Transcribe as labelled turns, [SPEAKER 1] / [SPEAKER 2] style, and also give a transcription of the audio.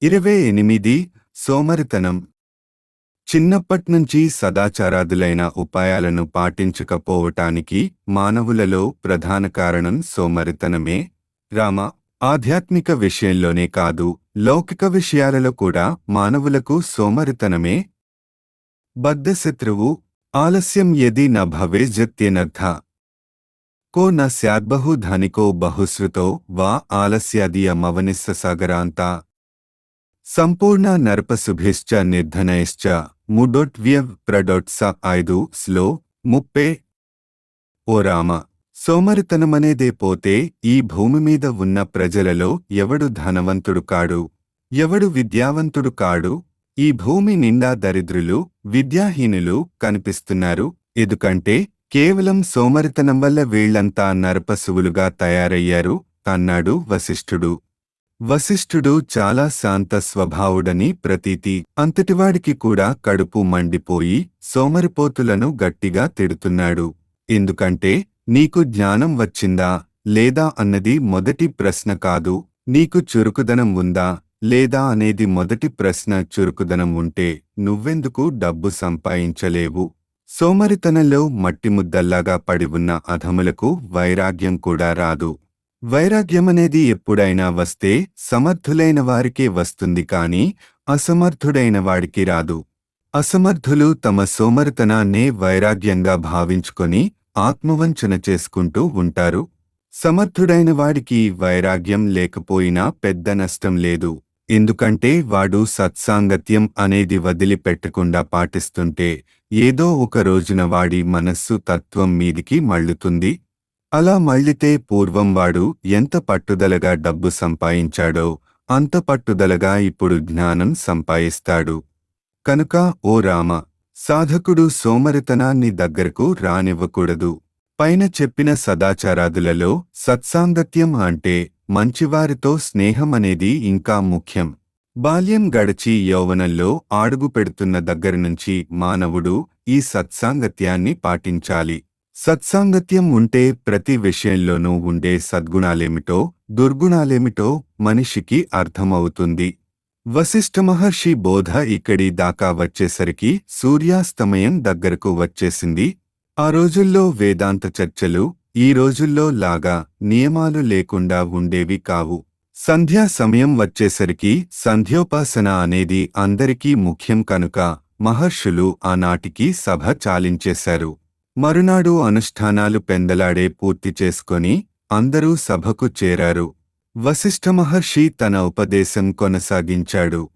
[SPEAKER 1] ఇరవై ఎనిమిది సోమరితనం చిన్నప్పట్నుంచి సదాచారాదులైన ఉపాయాలను పాటించకపోవటానికి మానవులలో ప్రధాన కారణం సోమరితనమే రామ ఆధ్యాత్మిక విషయంలోనే కాదు లౌకిక విషయాలలో కూడా మానవులకు సోమరితనమే బద్ధశత్రువు ఆలస్యం యది న భవేజత్యనర్థ కో న స్యాద్బహు ధనికో బహుశ్రుతో వా ఆలస్యాదియమవనిస్స సాగరాంతా సంపూర్ణ నర్పశుభిశ్చ నిర్ధనైశ్చ ముడొట్వ్య ప్రడొట్స ఐదు స్లో ముప్పే ఓ రామ సోమరితనమనేదే పోతే ఈ భూమి మీద ఉన్న ప్రజలలో ఎవడు ధనవంతుడు కాడు ఎవడు విద్యావంతుడు కాడు ఈ భూమి నిండా దరిద్రులు విద్యాహీనులు కనిపిస్తున్నారు ఎందుకంటే కేవలం సోమరితనం వల్ల వీళ్లంతా నరపశువులుగా తయారయ్యారు అన్నాడు వశిష్ఠుడు వశిష్ఠుడు చాలా శాంత స్వభావుడని ప్రతీతి అంతటివాడికి కూడా కడుపు మండిపోయి సోమరిపోతులను గట్టిగా తిడుతున్నాడు ఎందుకంటే నీకు జ్ఞానం వచ్చిందా లేదా అన్నది మొదటి ప్రశ్న కాదు నీకు చురుకుదనం ఉందా లేదా అనేది మొదటి ప్రశ్న చురుకుదనం ఉంటే నువ్వెందుకు డబ్బు సంపాదించలేవు సోమరితనంలో మట్టిముద్దల్లాగా పడి ఉన్న అధములకు వైరాగ్యం కూడా రాదు వైరాగ్యమనేది ఎప్పుడైనా వస్తే సమర్థులైన వారికే వస్తుంది కాని అసమర్థుడైన వాడికి రాదు అసమర్థులు తమ సోమరితనాన్నే వైరాగ్యంగా భావించుకొని ఆత్మవంచన చేసుకుంటూ ఉంటారు సమర్థుడైన వాడికి వైరాగ్యం లేకపోయినా పెద్ద నష్టం లేదు ఎందుకంటే వాడు సత్సాంగత్యం అనేది వదిలిపెట్టకుండా పాటిస్తుంటే ఏదో ఒక రోజున వాడి మనస్సు తత్వం మీదికి మళ్ళుతుంది అలా మళ్ళితే పూర్వం వాడు ఎంత పట్టుదలగా డబ్బు సంపాదించాడో అంత పట్టుదలగా ఇప్పుడు జ్ఞానం సంపాదిస్తాడు కనుక ఓ రామ సాధకుడు సోమరితనాన్ని దగ్గరకు రానివ్వకూడదు పైన చెప్పిన సదాచారాదులలో సత్సాంగత్యం అంటే మంచివారితో స్నేహం అనేది ఇంకా ముఖ్యం బాల్యం గడిచి యౌవనంలో అడుగు పెడుతున్న దగ్గరనుంచి మానవుడు ఈ సత్సాంగత్యాన్ని పాటించాలి సత్సాంగత్యం ఉంటే ప్రతి విషయంలోనూ ఉండే సద్గుణాలేమిటో దుర్గుణాలేమిటో మనిషికి అర్థమవుతుంది వశిష్ఠ మహర్షి బోధ ఇక్కడి దాకా వచ్చేసరికి సూర్యాస్తమయం దగ్గరకు వచ్చేసింది ఆ రోజుల్లో వేదాంత చర్చలు ఈ రోజుల్లో లాగా నియమాలు లేకుండా ఉండేవి కావు సంధ్యా సమయం వచ్చేసరికి సంధ్యోపాసన అనేది అందరికీ ముఖ్యం కనుక మహర్షులు ఆనాటికి సభ చాలించేశారు మరునాడు అనుష్ఠానాలు పెందలాడే పూర్తి చేసుకొని అందరూ సభకు చేరారు వశిష్ఠ మహర్షి తన ఉపదేశం కొనసాగించాడు